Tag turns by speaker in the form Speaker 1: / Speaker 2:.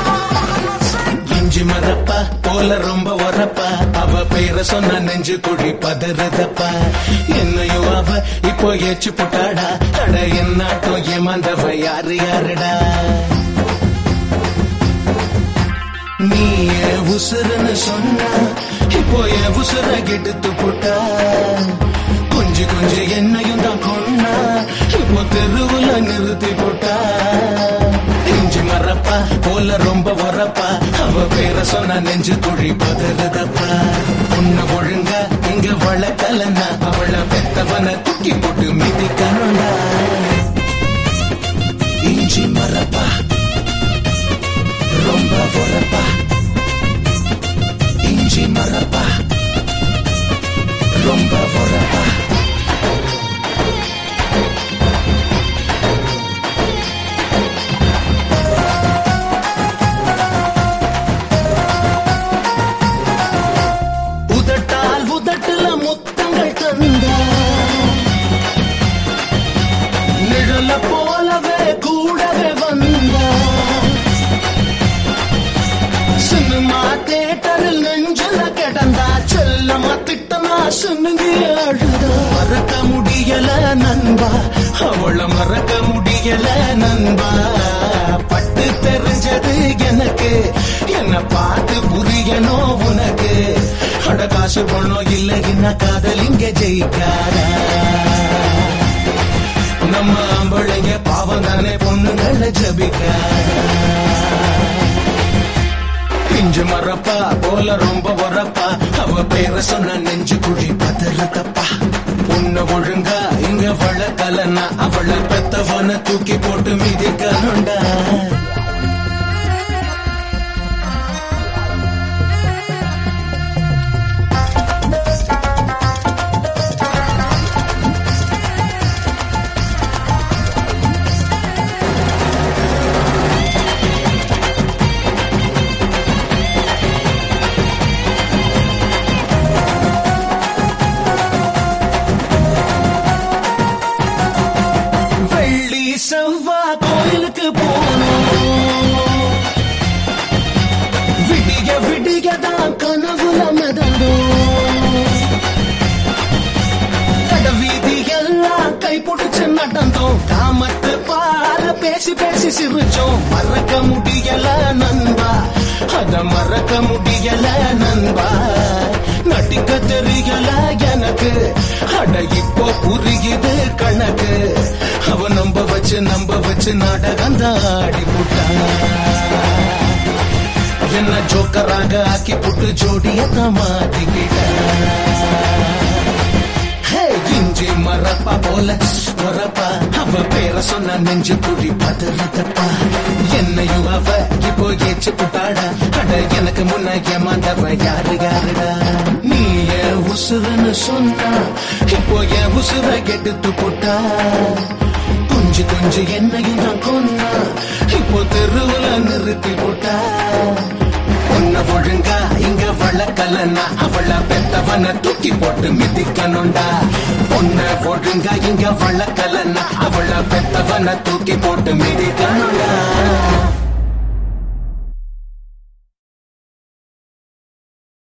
Speaker 1: இஞ்சி மரப்பா போல ரொம்ப உரப்பா அவ பெயரை சொன்ன நெஞ்சு குழி பதறுதப்பா என்னையும் அவ இப்போ ஏச்சு போட்டாடா அட என்னாட்டம் ஏமாந்தவ யாரு யாருடா நீ என் உசுருன்னு சொன்னா இப்போ என் உசுர கெடுத்து போட்டா கொஞ்சி கொஞ்சி என்னையும் தான் கொன்னா இப்போ தெருவுல நிறுத்தி போட்டா இஞ்சி மரப்பா போல ரொம்ப உரப்பா அவ பேரை சொன்ன நெஞ்சு குழி பதறுதப்பா உன்னை ஒழுங்கா இங்க வளர்க்கலன்னா அவளை பெத்தவனை தூக்கி போட்டு மிதிக்கணும்டா இஞ்சி மரப்பா ரொம்ப உரப்பா இஞ்சி மரப்பா ரொம்ப உரப்பா உதட்டால் உதட்டுல முத்தங்கள் தந்தா நிழல போலவே கூடவே வந்தா சினிமா தேட்டரில் நெஞ்சில கிடந்தா செல்லமா திட்டமா சுண்ணுங்கி அழுதா மறக்க முடியல நண்பா அவள மறக்க முடியல நண்பா பட்டு தெரிஞ்சது எனக்கு என்ன பார்த்து புரியணும் உனக்கு அட காசு பணம் இல்லை என்ன காதல் இங்க ஜெயிக்காதா நம்ம ஆம்பளைங்க பாவம் தானே பொண்ணுங்களை ஜபிக்காதா பிஞ்சு மரப்பா போல ரொம்ப உரப்பா அவ பேரை சொன்ன நெஞ்சு குழி பதறதப்பா உன்னை ஒழுங்கா இங்க வளர்க்கலன்னா அவளை பெத்தவன தூக்கி போட்டு மிதிக்கணுண்டா வெள்ளி செவ்வா கோயிலுக்கு போனோம் விடிய விடிய தான் கனவுல மிதந்தோம் கடவீதி எல்லாம் கை பிடிச்சு நடந்தோம் காமத்து பால பேசி பேசி சிரிச்சோம் மறக்க முடியல நண்பா அத மறக்க முடியல நண்பா நடிக்க தெரியல எனக்கு அட இப்போ புரியுது கணக்கு அவ நம்ப வச்சு நம்ப வச்சு நாடகம் தான் ஆடி போட்டான் என்ன ஜோக்கராக ஆக்கி புட்டு ஜோடியத்தான் மாத்திக்கிட்டான் ஹே, இஞ்சி மரப்பா போல மரப்பா அவ பேரை சொன்ன நெஞ்சு குழி பதறதப்பா என்னையும் அவ இப்போ ஏச்சு புட்டாடா அட எனக்கு முன்ன ஏமாந்தவ யாரு யாருடா நீ என் உசுரன்னு சொன்னா இப்போ என் உசுர கெடுத்து போட்டா கொஞ்சு கொஞ்சு என்னையும் தான் கொன்னா இப்போ தெருவுல நிறுத்தி போட்டா உன்னை ஒழுங்கா இங்க வளர்க்கலன்னா அவள பெத்தவன தூக்கி போட்டு மிதிக்கணும்டா உன்னை ஒழுங்கா இங்க வளர்க்கலன்னா அவள பெத்தவன தூக்கி போட்டு மிதிக்கணும்டா